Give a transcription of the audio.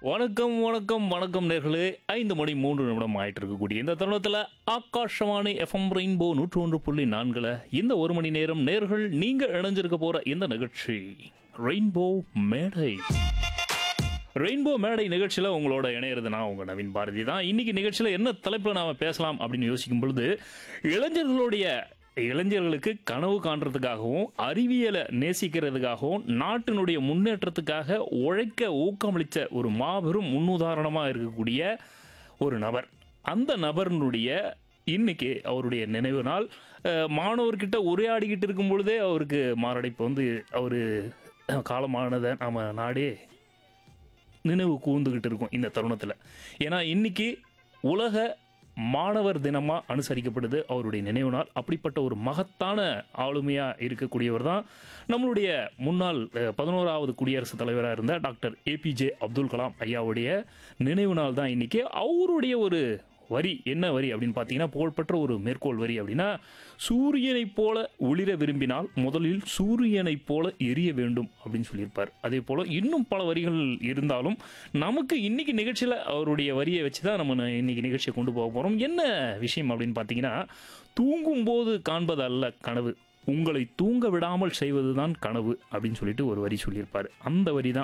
வணக்கம் வணக்கம் வணக்கம் நேர்களே ஐந்து மணி மூன்று நிமிடம் ஆயிட்டு இருக்கக்கூடிய இந்த தருணத்தில் ஆகாஷவாணி எஃப்எம் ரெயின்போ நூற்று ஒன்று புள்ளி நான்குல இந்த ஒரு மணி நேரம் நேர்கள் நீங்க இணைஞ்சிருக்க போற இந்த நிகழ்ச்சி ரெயின்போ மேடை ரெயின்போ மேடை நிகழ்ச்சியில் உங்களோட இணையிறது நான் உங்கள் நவீன் பாரதி தான் இன்னைக்கு நிகழ்ச்சியில் என்ன தலைப்பில் நாம் பேசலாம் அப்படின்னு யோசிக்கும் பொழுது இளைஞர்களுடைய இளைஞர்களுக்கு கனவு காண்றதுக்காகவும் அறிவியலை நேசிக்கிறதுக்காகவும் நாட்டினுடைய முன்னேற்றத்துக்காக உழைக்க ஊக்கமளித்த ஒரு மாபெரும் முன்னுதாரணமாக இருக்கக்கூடிய ஒரு நபர் அந்த நபரினுடைய இன்னைக்கு அவருடைய நினைவு நாள் அஹ், மாணவர்கிட்ட உரையாடிக்கிட்டு இருக்கும் பொழுதே அவருக்கு மாரடைப்பு வந்து அவர் காலமானதை நம்ம நாடே நினைவு கூர்ந்துகிட்டு இருக்கும் இந்த தருணத்தில் ஏன்னா இன்னைக்கு உலக மாணவர் தினமாக அனுசரிக்கப்படுது அவருடைய நினைவு நாள் அப்படிப்பட்ட ஒரு மகத்தான ஆளுமையாக இருக்கக்கூடியவர் தான் நம்மளுடைய முன்னாள் அஹ், பதினோராவது குடியரசுத் தலைவராக இருந்த டாக்டர் ஏபிஜே அப்துல் கலாம் ஐயாவுடைய நினைவு நாள் தான் இன்னைக்கு அவருடைய ஒரு வரி என்ன வரி அப்படின்னு பார்த்தீங்கன்னா புகழ்பெற்ற ஒரு மேற்கோள் வரி அப்படின்னா சூரியனைப் போல ஒளிர விரும்பினால் முதலில் சூரியனைப் போல எரிய வேண்டும் அப்படின்னு சொல்லியிருப்பார் அதே போல இன்னும் பல வரிகள் இருந்தாலும் நமக்கு இன்னைக்கு நிகழ்ச்சியில் அவருடைய வரியை வச்சு தான் நம்ம ந- இன்னைக்கு நிகழ்ச்சியை கொண்டு போக போகிறோம் என்ன விஷயம் அப்படின்னு பார்த்தீங்கன்னா தூங்கும்போது காண்பது அல்ல கனவு உங்களை தூங்க விடாமல் செய்வதுதான் கனவு அப்படின்னு சொல்லிட்டு ஒரு வரி சொல்லியிருப்பார் அந்த வரி தான்